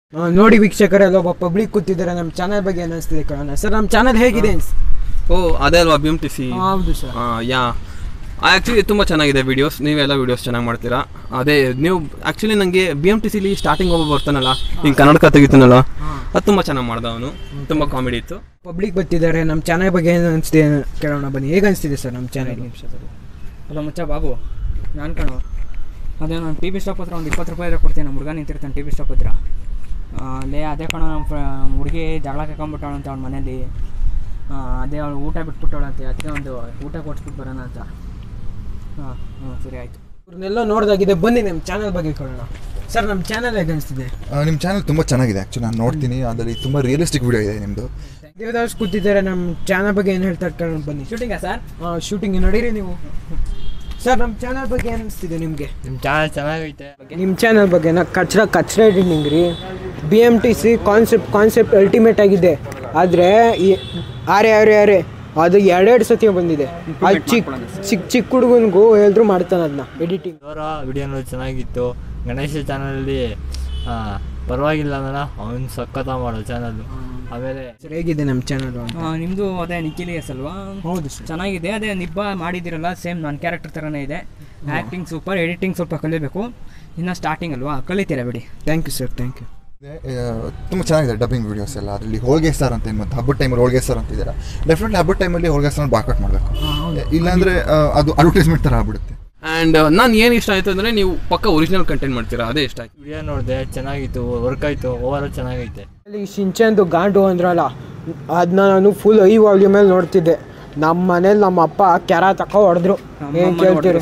ಆ, ನೋಡಿ ವೀಕ್ಷಕರೆಲ್ಲ ಒಬ್ಬ ಪಬ್ಲಿಕ್ ಕೂತಿದ್ದಾರೆ ನಮ್ಮ ಚಾನಲ್ ಬಗ್ಗೆ ಏನು ಅನಿಸ್ತಿದೆ ಕೇಳೋಣ ಸರ್ ನಮ್ಮ ಚಾನಲ್ ಹೇಗಿದೆ ಅನ್ಸ್- ಓ ಅದೇ ಅಲ್ವಾ ಬಿ ಎಮ್ ಟಿ ಸಿ ಹೌದು ಸರ್ ಯಾ ಆ್ಯಕ್ಚುಲಿ ತುಂಬ ಚೆನ್ನಾಗಿದೆ ವೀಡಿಯೋಸ್ ನೀವೆಲ್ಲ ವೀಡಿಯೋಸ್ ಚೆನ್ನಾಗಿ ಮಾಡ್ತೀರಾ ಅದೇ ನೀವು ಆ್ಯಕ್ಚುಲಿ ನನಗೆ ಬಿ ಎಮ್ ಟಿ ಸಿಲಿ ಸ್ಟಾರ್ಟಿಂಗ್ ಒಬ್ಬ ಬರ್ತಾನಲ್ಲ ಹಿಂಗೆ ಕನ್ನಡಕ ತೆಗಿತಾನಲ್ಲ ಅದು ತುಂಬ ಚೆನ್ನಾಗಿ ಮಾಡ್ದ ಅವನು ತುಂಬ ಕಾಮಿಡಿ ಇತ್ತು ಪಬ್ಲಿಕ್ ಬರ್ತಿದ್ದಾರೆ ನಮ್ಮ ಚಾನಲ್ ಬಗ್ಗೆ ಏನು ಅನಿಸ್ತಿದೆ ಕೇಳೋಣ ಬನ್ನಿ ಹೇಗೆ ಅನಿಸ್ತಿದೆ ಸರ್ ನಮ್ಮ ಚಾನಲ್ ಅಲ್ಲ ಮುಚ್ಚ ಬಾಬು ನಾನು ಕಣು ಅದೇ ನಾನು ಟಿ ವಿ ಸ್ಟಾಪ್ ಹತ್ರ ಒಂದು ಇಪ್ಪತ್ತು ರೂಪಾಯಿ ಇದ್ರೆ ಕೊಡ್ತೀನಿ ನಮ್ಮ ಹುಡುಗ ನಿಂತಿರ್ತಾನೆ ಟಿ ವಿ ಸ್ಟಾಪ್ ಹತ್ರ ಆ, ಲೇ ಅದೇ ಕಣ ನಮ್ಮ ಹುಡುಗಿ ಜಗಳ ಕಕ್ಕೊಂಬಿಟ್ಟವಳಂತೆ ಅವ್ಳ ಮನೇಲಿ ಆ, ಅದೇ ಅವಳು ಊಟ ಬಿಟ್ಬಿಟ್ಟವಳಂತೆ ಅದಕ್ಕೆ ಒಂದು ಊಟ ಕೊಡ್ಸ್ಬಿಟ್ಟು ಬರೋಣ ಅಂತ ಹಾಂ ಹ್ಞೂ ಸರಿ ಆಯಿತು ಇವ್ರನ್ನೆಲ್ಲ ನೋಡ್ದಾಗಿದೆ ಬನ್ನಿ ನಮ್ಮ ಚಾನಲ್ ಬಗ್ಗೆ ಕೇಳೋಣ ಸರ್ ನಮ್ಮ ಚಾನಲ್ ಹೇಗೆ ಅನಿಸ್ತಿದೆ ನಿಮ್ಮ ಚಾನಲ್ ತುಂಬ ಚೆನ್ನಾಗಿದೆ ಆ್ಯಕ್ಚುಲಿ ನಾನು ನೋಡ್ತೀನಿ ಅದರಲ್ಲಿ ತುಂಬ ರಿಯಲಿಸ್ಟಿಕ್ ವಿಡಿಯೋ ಇದೆ ನಿಮ್ಮದು ದೇವದಾಸ್ ಕೂತಿದ್ದಾರೆ ನಮ್ಮ ಚಾನಲ್ ಬಗ್ಗೆ ಏನು ಹೇಳ್ತಾರೆ ಕೇಳೋಣ ಬನ್ನಿ ಶೂಟಿಂಗಾ ಸರ್ ಶೂಟಿಂಗ್ ನಡೀರಿ ನೀವು ಸರ್ ನಮ್ಮ ಚಾನಲ್ ಬಗ್ಗೆ ಏನು ಅನಿಸ್ತಿದೆ ನಿಮಗೆ ನಿಮ್ಮ ಚಾನಲ್ ಚೆನ್ನಾಗೈತೆ ನಿಮ್ಮ ಚಾನಲ್ ಬಗ್ಗೆ ನಾ ಕಚ್ರ ಕಚ್ರ ಎಡಿಟಿಂಗ್ ರೀ B M T C concept concept ultimate ಆಗಿದೆ ಆದರೆ ಈ ಆರೆ ಆರೆ ಆರೆ ಅದು ಎರಡೆರಡು ಸತಿ ಬಂದಿದೆ ಅದು ಚಿಕ್ಕ ಚಿಕ್ಕ ಚಿಕ್ಕ ಹುಡುಗನಿಗೂ ಹೇಳಿದ್ರು ಮಾಡ್ತಾನೆ ಅದನ್ನ ಎಡಿಟಿಂಗ್ ಅವರ ವಿಡಿಯೋನು ಚೆನ್ನಾಗಿತ್ತು ಗಣೇಶ ಚಾನಲಲ್ಲಿ ಪರವಾಗಿಲ್ಲ ಅಣ್ಣ ಅವ್ನು ಸಖತ್ತ ಮಾಡೋ ಚಾನಲ್ಲು ಆಮೇಲೆ ಸರ್ ಹೇಗಿದೆ ನಮ್ಮ ಚಾನಲ್ ನಿಮ್ಮದು ಅದೇ ನಿಖಿಲಿಯಸ್ ಅಲ್ವಾ ಹೌದು ಸರ್ ಚೆನ್ನಾಗಿದೆ ಅದೇ ನಿಬ್ಬ ಮಾಡಿದ್ದೀರಲ್ಲ ಸೇಮ್ ನನ್ನ ಕ್ಯಾರೆಕ್ಟರ್ ಥರನೇ ಇದೆ ಆ್ಯಕ್ಟಿಂಗ್ ಸೂಪರ್ ಎಡಿಟಿಂಗ್ ಸ್ವಲ್ಪ ಕಲಿಬೇಕು ಇನ್ನು ಸ್ಟಾರ್ಟಿಂಗ್ ಅಲ್ವಾ ಕಲಿತೀರಾ ಬಿಡಿ thank you sir thank you ತುಂಬ ಚೆನ್ನಾಗಿದೆ ಡಬ್ಬಿಂಗ್ ವೀಡಿಯೋಸ್ ಎಲ್ಲ ಅದರಲ್ಲಿ ಹೋಳಿಗೆ ಸಾರ್ ಅಂತ ಏನು ಮತ್ತು ಹಬ್ಬದ ಟೈಮಲ್ಲಿ ಹೋಳಿಗೆ ಸಾರ್ ಅಂತಿದ್ದೀರಾ ಡೆಫಿನೆಟ್ಲಿ ಹಬ್ಬದ ಟೈಮಲ್ಲಿ ಹೋಳಿಗೆ ಸಾರ್ ಬಾಕೌಟ್ ಮಾಡಬೇಕು ಇಲ್ಲಾಂದರೆ ಅದು ಅಡ್ವರ್ಟೈಸ್ಮೆಂಟ್ ಥರ ಆಗ್ಬಿಡುತ್ತೆ ಆ್ಯಂಡ್ ನಾನು ಏನು ಇಷ್ಟ ಆಯಿತು ಅಂದರೆ ನೀವು ಪಕ್ಕ ಒರಿಜಿನಲ್ ಕಂಟೆಂಟ್ ಮಾಡ್ತೀರಾ ಅದೇ ಇಷ್ಟ ಆಯ್ತು ವಿಡಿಯೋ ನೋಡಿದೆ ಚೆನ್ನಾಗಿತ್ತು ವರ್ಕ್ ಆಯಿತು ಓವರ್ ಚೆನ್ನಾಗೈತೆ ಅಲ್ಲಿ ಶಿಂಚಂದು ಗಾಂಡು ಅಂದ್ರಲ್ಲ ಅದನ್ನ ನಾನು ಫುಲ್ ಐ ವಾಲ್ಯೂಮಲ್ಲಿ ನೋಡ್ತಿದ್ದೆ ನಮ್ಮ ಮನೇಲಿ ನಮ್ಮ ಅಪ್ಪ ಕ್ಯಾರ ತಕೋ ಹೊಡೆದ್ರು ಏನು ಕೇಳ್ತೀರಿ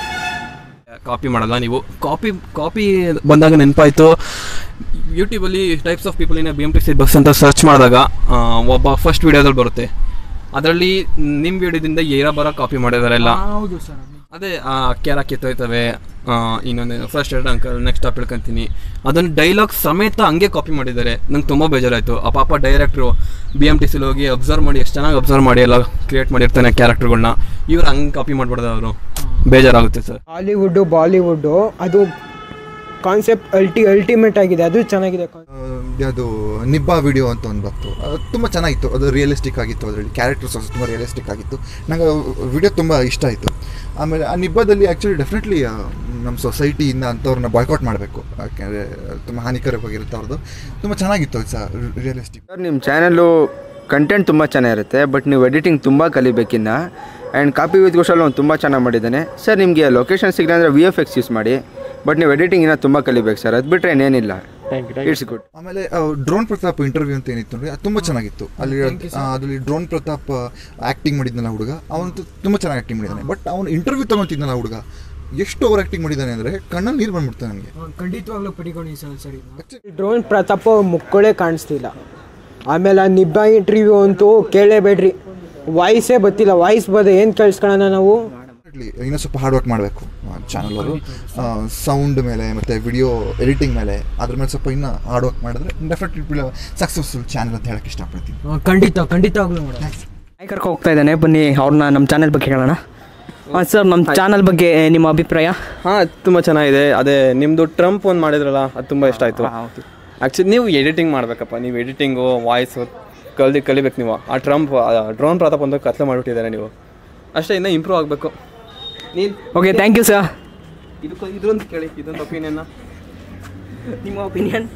ಕಾಪಿ ಮಾಡಲ್ಲ ನೀವು ಕಾಪಿ ಕಾಪಿ ಬಂದಾಗ ನೆನಪಾಯಿತು ಯೂಟ್ಯೂಬಲ್ಲಿ types of people in B M T C bus ಅಂತ ಸರ್ಚ್ ಮಾಡಿದಾಗ ಆ, ಒಬ್ಬ ಫಸ್ಟ್ ವಿಡಿಯೋದಲ್ಲಿ ಬರುತ್ತೆ ಅದರಲ್ಲಿ ನಿಮ್ಮ ವಿಡಿಯೋದಿಂದ ಏರ ಬರೋ ಕಾಪಿ ಮಾಡಿದ್ದಾರೆ ಎಲ್ಲ ಹೌದು ಸರ್ ಅದೇ ಕ್ಯಾರ ಕಿತ್ತೋಯ್ತವೆ ಇನ್ನೊಂದೇನು ಫಸ್ಟ್ ಎರಡು ಅಂಕಲ್ ನೆಕ್ಸ್ಟ್ ಟಾಪ್ ಹೇಳ್ಕೊಂತೀನಿ ಅದನ್ನು ಡೈಲಾಗ್ ಸಮೇತ ಹಂಗೆ ಕಾಪಿ ಮಾಡಿದ್ದಾರೆ ನಂಗೆ ತುಂಬ ಬೇಜಾರಾಯಿತು ಆ ಪಾಪ ಡೈರೆಕ್ಟ್ರು ಬಿ ಎಮ್ ಟಿ ಸಿಲಿ ಹೋಗಿ ಅಬ್ಸರ್ವ್ ಮಾಡಿ ಎಷ್ಟು ಚೆನ್ನಾಗಿ ಅಬ್ಸರ್ವ್ ಮಾಡಿ ಎಲ್ಲ ಕ್ರಿಯೇಟ್ ಮಾಡಿರ್ತಾನೆ ಕ್ಯಾರೆಕ್ಟರ್ಗಳನ್ನ ಇವ್ರು ಹಂಗೆ ಕಾಪಿ ಮಾಡ್ಬಿಡ್ದು ಅವರು ಬೇಜಾರಾಗುತ್ತೆ ಸರ್ ಹಾಲಿವುಡ್ಡು ಬಾಲಿವುಡ್ಡು ಅದು ಕಾನ್ಸೆಪ್ಟ್ ಅಲ್ಟಿ ಅಲ್ಟಿಮೇಟ್ ಆಗಿದೆ ಅದು ಚೆನ್ನಾಗಿದೆ ಅದು ನಿಬ್ಬಾ ವಿಡಿಯೋ ಅಂತ ಒಂದು ಬಂತು ಅದು ತುಂಬ ಚೆನ್ನಾಗಿತ್ತು ಅದು ರಿಯಲಿಸ್ಟಿಕ್ ಆಗಿತ್ತು ಅದರಲ್ಲಿ ಕ್ಯಾರೆಕ್ಟರ್ಸ್ also ತುಂಬ ರಿಯಲಿಸ್ಟಿಕ್ ಆಗಿತ್ತು ನಂಗೆ ವಿಡಿಯೋ ತುಂಬ ಇಷ್ಟ ಆಯಿತು ಆಮೇಲೆ ಆ ನಿಬ್ಬಾದಲ್ಲಿ ಆ್ಯಕ್ಚುಲಿ ಡೆಫಿನೆಟ್ಲಿ ನಮ್ಮ ಸೊಸೈಟಿಯಿಂದ ಅಂಥವ್ರನ್ನ ಬಾಯ್ಕಾಟ್ ಮಾಡಬೇಕು ಯಾಕೆಂದರೆ ತುಂಬ ಹಾನಿಕರವಾಗಿರುತ್ತೆ ಅವ್ರದ್ದು ತುಂಬ ಚೆನ್ನಾಗಿತ್ತು ಅದು ಸಹ ರಿಯಲಿಸ್ಟಿಕ್ ಸರ್ ನಿಮ್ಮ ಚಾನಲ್ಲು ಕಂಟೆಂಟ್ ತುಂಬ ಚೆನ್ನಾಗಿರುತ್ತೆ ಬಟ್ ನೀವು ಎಡಿಟಿಂಗ್ ತುಂಬ ಕಲಿಬೇಕಿನ್ನ ಆ್ಯಂಡ್ ಕಾಪಿ ವಿತ್ ಗೋಶಲ್ ಒಂದು ತುಂಬ ಚೆನ್ನಾಗಿ ಮಾಡಿದ್ದಾನೆ ಸರ್ ನಿಮಗೆ ಲೊಕೇಶನ್ ಸಿಗಲ್ಲ ಅಂದರೆ ವಿ ಎಫ್ ಎಕ್ಸ್ ಯೂಸ್ ಮಾಡಿ ಬಟ್ ನೀವು ಎಡಿಟಿಂಗ್ ಇನ್ನೂ ತುಂಬ ಕಲಿಬೇಕು ಸರ್ ಅದು ಬಿಟ್ಟರೆ ಇನ್ನೇನಿಲ್ಲ ಇಟ್ಸ್ ಗುಡ್ ಆಮೇಲೆ ಡ್ರೋನ್ ಪ್ರತಾಪ್ ಇಂಟರ್ವ್ಯೂ ಅಂತ ಏನಿತ್ತು ಅಂದರೆ ಅದು ತುಂಬ ಚೆನ್ನಾಗಿತ್ತು ಅಲ್ಲಿ ಆ, ಅದರಲ್ಲಿ ಡ್ರೋನ್ ಪ್ರತಾಪ್ ಆ್ಯಕ್ಟಿಂಗ್ ಮಾಡಿದ್ನಲ್ಲ ಹುಡುಗ ಅವನು ತುಂಬ ಚೆನ್ನಾಗಿ ಆ್ಯಕ್ಟಿಂಗ್ ಮಾಡಿದ್ದಾನೆ ಬಟ್ ಅವನು ಇಂಟರ್ವ್ಯೂ ತಗೊತಿದ್ನಲ್ಲ ಹುಡುಗ ಎಷ್ಟು ಓವರ್ ಆ್ಯಕ್ಟಿಂಗ್ ಮಾಡಿದ್ದಾನೆ ಅಂದರೆ ಕಣ್ಣಲ್ಲಿ ನೀರು ಬಂದ್ಬಿಡ್ತಾನೆ ನನಗೆ ಖಂಡಿತವಾಗ್ಲೂ ಪಡಿಕೊಂಡು ಸರ್ ಸರಿ ಡ್ರೋನ್ ಪ್ರತಾಪ ಮುಕ್ಕಳೇ ಕಾಣಿಸ್ತಿಲ್ಲ ಆಮೇಲೆ ಆ ನಿಬ್ಬ ಇಂಟರ್ವ್ಯೂ ಅಂತೂ ಕೇಳಲೇಬೇಡ್ರಿ ವಾಯ್ಸೇ ಗೊತ್ತಿಲ್ಲ ವಾಯ್ಸ್ ಬದ ಏನು ಕೇಳಿಸ್ಕೊಳ್ಳೋಣ ನಾವು Definitely ಇನ್ನೂ ಸ್ವಲ್ಪ ಹಾರ್ಡ್ ವರ್ಕ್ ಮಾಡಬೇಕು ಚಾನಲ್ ಅವರು ಸೌಂಡ್ ಮೇಲೆ ಮತ್ತು ವಿಡಿಯೋ ಎಡಿಟಿಂಗ್ ಮೇಲೆ ಅದ್ರ ಮೇಲೆ ಸ್ವಲ್ಪ ಇನ್ನೂ ಹಾರ್ಡ್ ವರ್ಕ್ ಮಾಡಿದ್ರೆ ಡೆಫಿನೆಟ್ಲಿ ಸಕ್ಸಸ್ಫುಲ್ ಚಾನಲ್ ಅಂತ ಹೇಳಕ್ಕೆ ಇಷ್ಟಪಡ್ತೀನಿ ಆ, ಖಂಡಿತ ಖಂಡಿತವಾಗ್ಲೂ ಮೇಡಮ್ ನಾಯಿ ಕರ್ಕೊ ಹೋಗ್ತಾ ಇದ್ದಾನೆ ಬನ್ನಿ ಅವ್ರನ್ನ ನಮ್ಮ ಚಾನಲ್ ಬಗ್ಗೆ ಹೇಳೋಣ ಹಾಂ ಸರ್ ನಮ್ಮ ಚಾನಲ್ ಬಗ್ಗೆ ನಿಮ್ಮ ಅಭಿಪ್ರಾಯ ಹಾಂ ತುಂಬ ಚೆನ್ನಾಗಿದೆ ಅದೇ ನಿಮ್ಮದು ಟ್ರಂಪ್ ಒಂದು ಮಾಡಿದ್ರಲ್ಲ ಅದು ತುಂಬ ಇಷ್ಟ ಆಯಿತು ಆ್ಯಕ್ಚುಲಿ ನೀವು ಎಡಿಟಿಂಗ್ ಮಾಡಬೇಕಪ್ಪ ನೀವು ಎಡಿಟಿಂಗು ವಾಯ್ಸು ಕಲಿ ಕಲಿಬೇಕು ನೀವು ಆ ಟ್ರಂಪ್ ಡ್ರೋನ್ ಪ್ರತಾಪ್ ಒಂದು ಕತ್ಲೆ ಮಾಡಿಬಿಟ್ಟಿದ್ದಾರೆ ನೀವು ಅಷ್ಟೇ ಇನ್ನೂ ಇಂಪ್ರೂವ್ ಆಗಬೇಕು ನೀನು ಓಕೆ ಥ್ಯಾಂಕ್ ಯು ಸರ್ ಇದಕ್ಕೆ ಇದೊಂದು ಕೇಳಿ ಇದೊಂದು ಒಪಿನಿಯನ್ನ ನಿಮ್ಮ ಒಪಿನಿಯನ್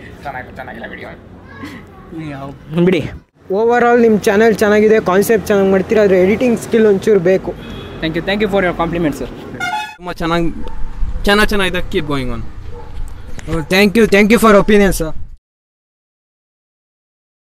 ಬಿಡಿ ಓವರ್ ಆಲ್ ನಿಮ್ಮ ಚಾನಲ್ ಚೆನ್ನಾಗಿದೆ ಕಾನ್ಸೆಪ್ಟ್ ಚೆನ್ನಾಗಿ ಮಾಡ್ತೀರಾ ಆದರೆ ಎಡಿಟಿಂಗ್ ಸ್ಕಿಲ್ ಒಂಚೂರು ಬೇಕು thank you thank you for your compliment sir ತುಂಬ ಚೆನ್ನಾಗಿ ಚೆನ್ನಾಗಿ ಚೆನ್ನಾಗಿದೆ keep going on thank you thank you for opinion sir